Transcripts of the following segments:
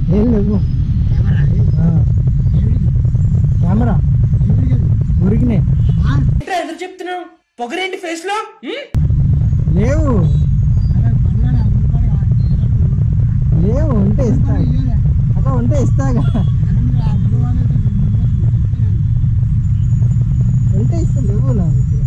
ఏం లేవు కెమెరా అది. ఆ, ఎవరికి? కెమెరా ఎవరికి అది? ఉరికినాయి ఆ? ఎందుకు చెప్తున్నావు పొగరేంటి ఫేస్ లో లేవు అరే పర్వాలే, ఊరుకోడు రా. పిల్లలు లేవు ఉంటే ఇస్తా ఊరుకోడు ఇయ్యలే. అక్క ఉంటే ఇస్తాగా జనంగా అప్పుడు వాళ్ళకి చెప్తున్నాను. ఉంటే ఇస్తా లేవు నా దగ్గర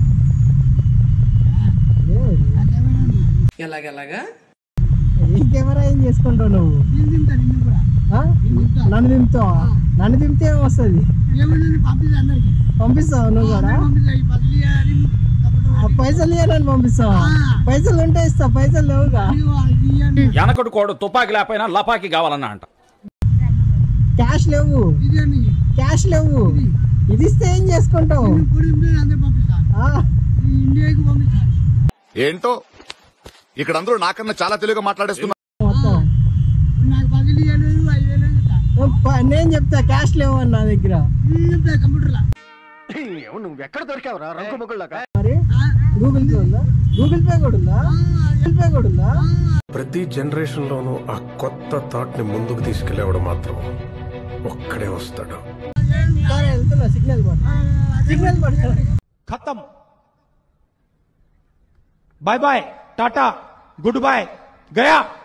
లేవు ఆ కెమెరా ఉంది. ఎలాగెలాగా ఏం కెమెరా ఏం చేసుకుంటావు నువ్వు నేను తింటా నిన్ను కూడా ఆ? నన్ను దింపుతావా నన్ను దింపితే ఏమొస్తుంది ఏముంది పంపిస్తా అందరికి పంపిస్తావు నువ్వు కూడా పంపిస్తా ఈ పదిలి అని ఆ పైసలు ఇవ్వాలని పంపిస్తావా పైసలు ఉంటే ఇస్తా పైసలు లేవుగా వెనకడు కోడు తుపాకి లేకపోయినా లపాకి కావాలన్నా అంట క్యాష్ లేవు ఇది అని క్యాష్ లేవు ఇది ఇస్తే ఏం చేసుకుంటావు ఇప్పుడు అందరికి పంపిస్తా ఆ, ఈ ఇండియాకి పంపిస్తా ఏంటో ఇక్కడ అందరూ నాకన్నా చాలా తెలుగుగా మాట్లాడేస్తున్నారు మొత్తం నాకు పదిలి ఏడు ఐదు వేలు ఇస్తా ఓ, ప- నేను చెప్తా క్యాష్ లేవు అని నా దగ్గర నేను చెప్తా కంప్యూటర్లో మరి గూగుల్ పే ఉందా గూగుల్ పే కూడా ఉందా గూగుల్ పే కూడా ఉందా ప్రతి జనరేషన్ లోనూ ఆ కొత్త థాట్ ని ముందుకు తీసుకెళ్లేవాడు మాత్రం ఒక్కడే వస్తాడు సరే వెళ్తున్నా సిగ్నల్ పడు సిగ్నల్ పడు खत्म bye bye tata goodbye गया